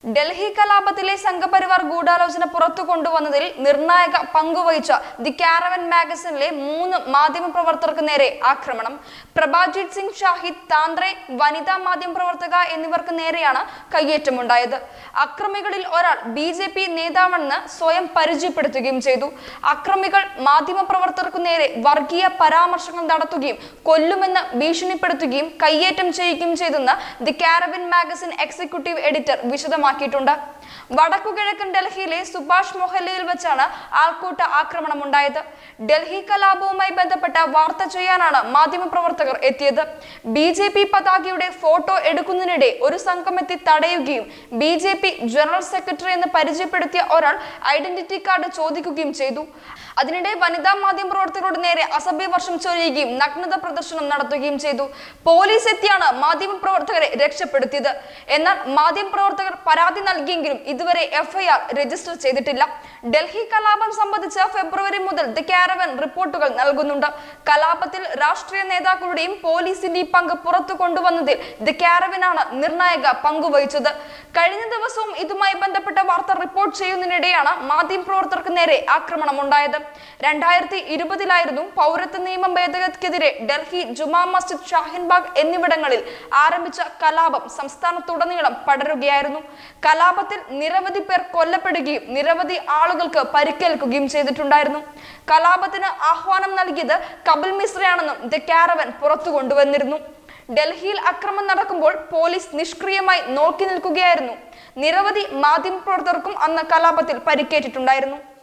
ഡൽഹി കലാപത്തിലെ സംഘപരിവാർ ഗൂഢാലോചന പുറത്തു കൊണ്ടുവന്നതിൽ നിർണായക പങ്കുവഹിച്ച ദി കാരവൻ മാഗസിനിലെ മൂന്ന് മാധ്യമപ്രവർത്തകർക്ക് നേരെ ആക്രമണം പ്രഭാജിത് സിംഗ് ഷാഹിദ് താന്ത്രെ വനിതാ മാധ്യമപ്രവർത്തക എന്നിവർക്ക് നേരെയാണ് കയ്യേറ്റമുണ്ടായത് അക്രമികളിൽ ഒരാൾ ബി ജെ പി നേതാവെന്ന് സ്വയം പരിചയപ്പെടുത്തുകയും ചെയ്തു അക്രമികൾ മാധ്യമപ്രവർത്തകർക്കു നേരെ വർഗീയ പരാമർശങ്ങൾ നടത്തുകയും കൊല്ലുമെന്ന് ഭീഷണിപ്പെടുത്തുകയും കയ്യേറ്റം ചെയ്യുകയും ചെയ്തെന്ന് the Caravan magazine executive editor വിശദമാക്കിയിട്ടുണ്ട് വടക്കുകിഴക്കൻ ഡൽഹിയിലെ സുഭാഷ് മൊഹല്ലയിൽ വെച്ചാണ് ആൾക്കൂട്ട ആക്രമണം ഉണ്ടായത് ഡൽഹി കലാപവുമായി ബന്ധപ്പെട്ട വാർത്ത ചെയ്യാനാണ് മാധ്യമപ്രവർത്തകർ എത്തിയത് ബി ജെ പി പതാകയുടെ ഫോട്ടോ എടുക്കുന്നതിനിടെ ഒരു സംഘം എത്തി തടയുകയും B J P general secretary എന്ന് പരിചയപ്പെടുത്തിയ ഒരാൾ ഐഡന്റിറ്റി കാർഡ് ചോദിക്കുകയും ചെയ്തു അതിനിടെ വനിതാ മാധ്യമ പ്രവർത്തകരുടെ നേരെ അസഭ്യവർഷം ചൊരിയുകയും നഗ്നത പ്രദർശനം നടത്തുകയും ചെയ്തു പോലീസ് എത്തിയാണ് മാധ്യമ പ്രവർത്തകരെ രക്ഷപ്പെടുത്തിയത് എന്നാൽ മാധ്യമ പ്രവർത്തകർ പരാതി നൽകിയെങ്കിലും ഇതുവരെ എഫ്ഐആർ രജിസ്റ്റർ ചെയ്തിട്ടില്ല ഡൽഹി കലാപം സംബന്ധിച്ച് ഫെബ്രുവരി മുതൽ ദി കാരവൻ റിപ്പോർട്ടുകൾ നൽകുന്നുണ്ട് കലാപത്തിൽ രാഷ്ട്രീയ നേതാക്കളുടെയും പോലീസിന്റെയും പങ്ക് പുറത്തു കൊണ്ടുവന്നതിൽ ദി കാരവനാണ് നിർണായക പങ്കുവഹിച്ചത് കഴിഞ്ഞ ദിവസവും ഇതുമായി ബന്ധപ്പെട്ട വാർത്ത റിപ്പോർട്ട് ചെയ്യുന്നതിനിടെയാണ് മാധ്യമപ്രവർത്തകർക്ക് നേരെ ആക്രമണം ഉണ്ടായത് രണ്ടായിരത്തി ഇരുപതിലായിരുന്നു പൗരത്വ നിയമം ഭേദഗതിക്കെതിരെ ഡൽഹി ജുമാ മസ്ജിദ് ഷാഹിൻബാഗ് എന്നിവിടങ്ങളിൽ ആരംഭിച്ച കലാപം സംസ്ഥാനത്തുടനീളം പടരുകയായിരുന്നു കലാപത്തിൽ നിരവധി പേർ കൊല്ലപ്പെടുകയും നിരവധി ആളുകൾക്ക് പരിക്കേൽക്കുകയും ചെയ്തിട്ടുണ്ടായിരുന്നു കലാപത്തിന് ആഹ്വാനം നൽകിയത് കപിൽ മിശ്രയാണെന്നും ദ കാരവൻ പുറത്തു കൊണ്ടുവന്നിരുന്നു ഡൽഹിയിൽ അക്രമം നടക്കുമ്പോൾ പോലീസ് നിഷ്ക്രിയമായി നോക്കി നിൽക്കുകയായിരുന്നു നിരവധി മാധ്യമപ്രവർത്തകർക്കും അന്ന് കലാപത്തിൽ പരിക്കേറ്റിട്ടുണ്ടായിരുന്നു